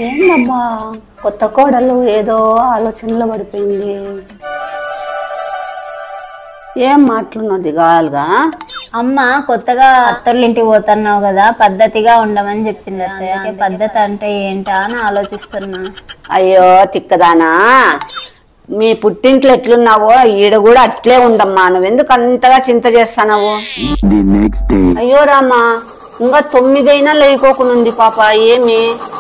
ఏందబ్బా కొత్త కోడలు ఏదో ఆలోచనలో పడిపోయింది ఏం మాటలున్నావు దిగాలుగా అమ్మ కొత్తగా అత్తోళ్ళింటికి పోతున్నావు కదా పద్ధతిగా ఉండమని చెప్పింది అత్తయ్య అందుకే పద్ధతి అంటే ఏంటా అని ఆలోచిస్తున్నా అయ్యో తిక్కదానా మీ పుట్టింట్లో ఎట్లున్నావో ఈడ కూడా అట్లే ఉండమ్మా నువ్వెందుకు అంతగా చింత చేస్తానావు The next day. అయ్యో రామా ఇంకా తొమ్మిదైనా లేకోకుండా ఉంది పాప ఏమి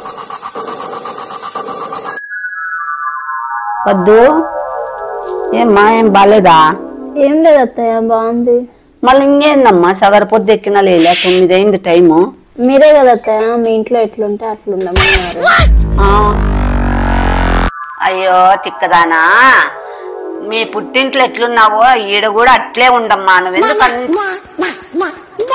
వద్దు ఏమ్మా ఏం బాలేదా ఏం లేదు అత్తయ్య బాగుంది మళ్ళీ ఇంకేందమ్మా సగర పొద్దు ఎక్కినా లేలే తొమ్మిది అయింది టైము మీరే కదా అత్తయ్య మీ ఇంట్లో ఎట్లుంటే అట్లుండమన్నారు ఆ. అయ్యో తిక్కదానా మీ పుట్టింట్లో ఎట్లున్నావో ఈడ కూడా అట్లే ఉండమ్మా నువ్వెందుకు అన్-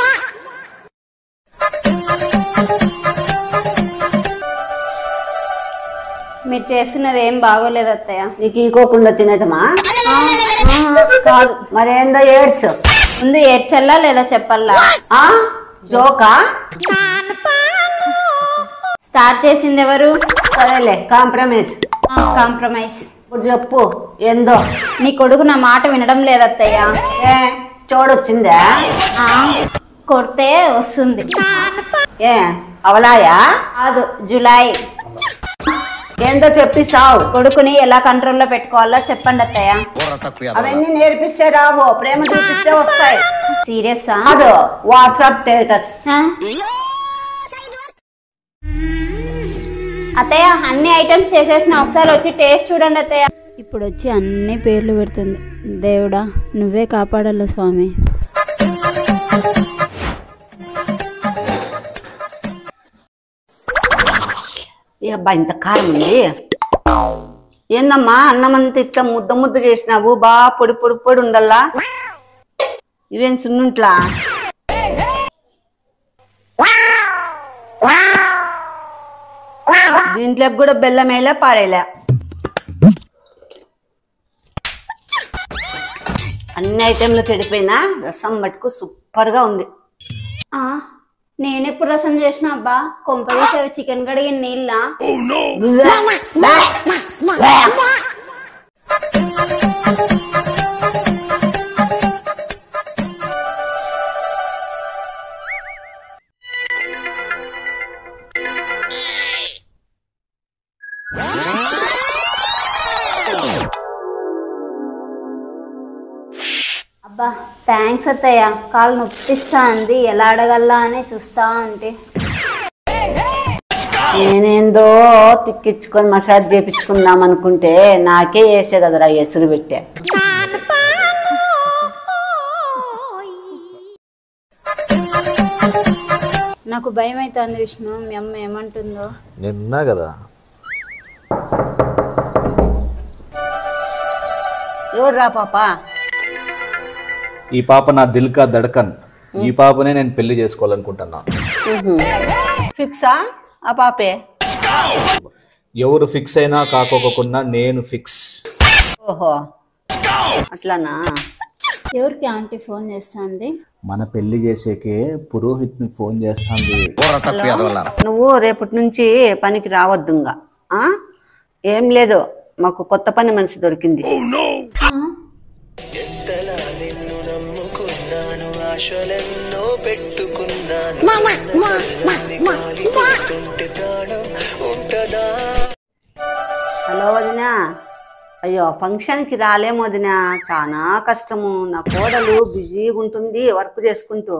మీరు చేస్తున్నది ఏం బాగోలేదు అత్తయ్య నీకు ఈకోకుండా తినటమా కాదు మరేందో ఏడ్స్ ముందు ఏడ్చల్లా లేదా చెప్పల్లా ఆ జోకా స్టార్ట్ చేసింది ఎవరు సరేలే కాంప్రమైజ్ కాంప్రమైజ్ ఇప్పుడు చెప్పు ఏందో నీ కొడుకు నా మాట వినడం లేదత్తయ్య ఏ చూడొచ్చిందా ఆ, కొడితే వస్తుంది ఏ అవలాయా కాదు జులై ఏందో చెప్పిస్తావు కొడుకుని ఎలా కంట్రోల్లో పెట్టుకోవాలో చెప్పండి అత్తయ్య అవన్నీ నేర్పిస్తే రావు ప్రేమ చూపిస్తే వస్తాయి సీరియస్సా కాదు వాట్సాప్ స్టేటస్ ఆ? అత్తయ్య అన్ని ఐటమ్స్ చేసేసిన ఒకసారి వచ్చి టేస్ట్ చూడండి అత్తయ్య ఇప్పుడు వచ్చి అన్ని పేర్లు పెడుతుంది దేవుడా నువ్వే కాపాడాల స్వామి ఏ అబ్బా ఇంత కారం ఉంది ఏందమ్మా అన్నం అంతా ఇట్లా ముద్ద ముద్ద చేసినావు బా పొడి పొడి పొడి ఉండల్లా ఇవేం సున్నుంట్లా దీంట్లో కూడా బెల్లం వేయలే పాడేలే అన్ని ఐటెంలు చెడిపోయినా రసం మటుకు సూపర్ గా ఉంది ఆ, నేను ఎప్పుడు రసం చేసిన అబ్బా కొంప చికెన్ కడిగిన నీళ్ళ అబ్బా థ్యాంక్స్ అత్తయ్య కాలు నొప్పిస్తా అంది ఎలా అడగల్లా అని చూస్తా ఉంటే నేనేందో తిక్కించుకొని మసాజ్ చేపించుకుందాం అనుకుంటే నాకే వేసే కదరా ఎసురు పెట్టా నాకు భయం అవుతుంది విష్ణు మీ అమ్మ ఏమంటుందో నేనున్నా కదా ఎవరు రా పాప ఈ పాప నా దిల్కా దడకన్ ఈ పాపనే నేను పెళ్లి చేసుకోవాలనుకుంటున్నా ఫిక్సా ఆ పాపే ఎవరు ఫిక్స్ అయినా కాకోకుండా నేను ఫిక్స్ ఓహో అట్లానా ఎవరికి ఆంటీ ఫోన్ చేస్తుంది మన పెళ్లి చేసేకే పురోహిత్ని ఫోన్ చేస్తాంది నువ్వు రేపటి నుంచి పనికి రావద్దు ఇంకా ఆ? ఏం లేదు మాకు కొత్త పని మనిషి దొరికింది హలో వదినా అయ్యో ఫంక్షన్కి రాలేము వదినా చాలా కష్టము నా కోడలు బిజీగా ఉంటుంది వర్క్ చేసుకుంటూ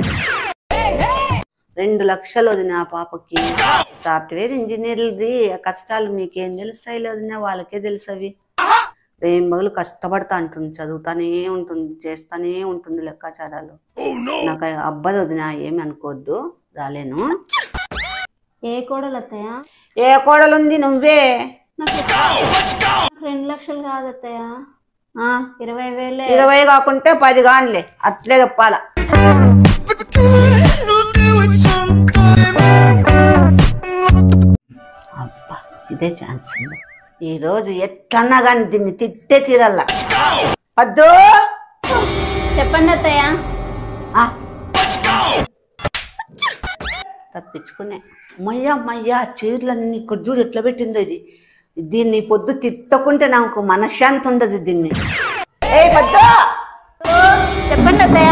రెండు లక్షలు వదిన ఆ పాపకి సాఫ్ట్వేర్ ఇంజనీర్లది ఆ కష్టాలు నీకేం తెలుస్తాయి వదిన వాళ్ళకే తెలుసు అవి రేంబగులు కష్టపడతా అంటుంది చదువుతానే ఉంటుంది చేస్తానే ఉంటుంది లెక్కాచారాలు నాకు అబ్బది వదిన ఏమి అనుకోవద్దు రాలేను ఏ కోడలు అత్తయ్య ఏ కోడలు ఉంది నువ్వే నాకు నాకు రెండు లక్షలు కాదు అత్తయ్య ఆ, ఇరవై వేలే ఇరవై కాకుంటే పది కానిలే అట్లే చెప్పాలా అబ్బా ఇదే ఛాన్స్ ఉంది ఈ రోజు ఎట్లన్నా కానీ దీన్ని తిట్టే తీరల్లా వద్దు చెప్పండి అత్తయ్య ఆ. తప్పించుకునే మయ్యా మయ్యా చీరలన్నీ ఇక్కడ చూడు ఎట్లా పెట్టిందో ఇది దీన్ని పొద్దు తిట్టకుంటే నాకు మనశ్శాంతి ఉండదు దీన్ని ఏ పొద్దు చెప్పండి అత్తయ్య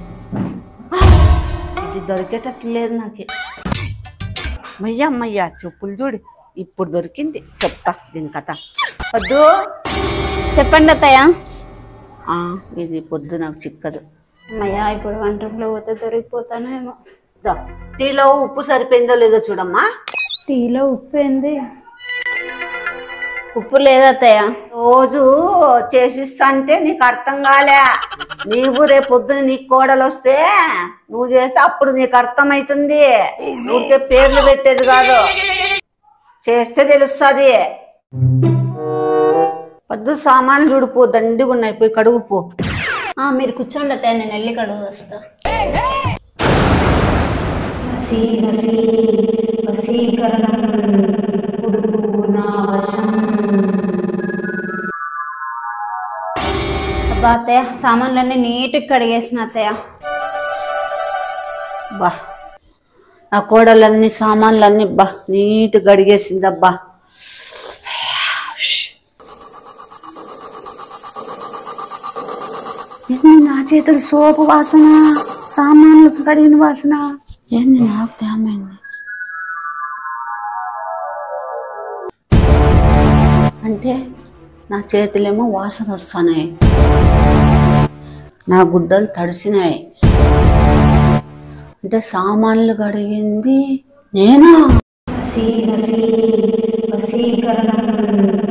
ఇది దొరికేటట్లు లేదు నాకు మయ్యా మయ్యా చెప్పులు చూడు ఇప్పుడు దొరికింది చెప్తా దీని కథ పొద్దు చెప్పండి అత్తయ్య ఆ, ఇది పొద్దు నాకు చిక్కదు అమ్మయ్యా ఇప్పుడు వంటలో పోతే దొరికిపోతానేమో దా, టీలో ఉప్పు సరిపోయిందో లేదో చూడమ్మా టీలో ఉప్పు ఏంది ఉప్పు లేదు అత్తయ్య రోజు చేసిస్తా అంటే నీకు అర్థం కాలే నీవు రేపు పొద్దున నీకు కోడలు వస్తే నువ్వు చేస్తే అప్పుడు నీకు అర్థమవుతుంది ఊరికే పేర్లు పెట్టేది కాదు చేస్తే తెలుస్తుంది పొద్దు సామాన్లు చూడుపో దండిగా ఉన్నాయి పోయి కడుగుపో ఆ, మీరు కూర్చోండి అత్తయ్య నేను వెళ్ళి కడుగు వస్తా అబ్బా అత్తయ్య సామాన్లన్నీ నీట్గా కడిగేసిన అత్తయ్య బా నా కోడలన్నీ సామాన్లన్నీ బా నీట్ గడిగేసిందబ్బా ఏంది నా చేతులు సోపు వాసన సామాన్లు కడిగిన వాసన ఏంది నాకు ఏమైంది అంటే నా చేతులేమో వాసన వస్తున్నాయి నా గుడ్డలు తడిసినాయి అంటే సామాన్లు కడిగింది నేనా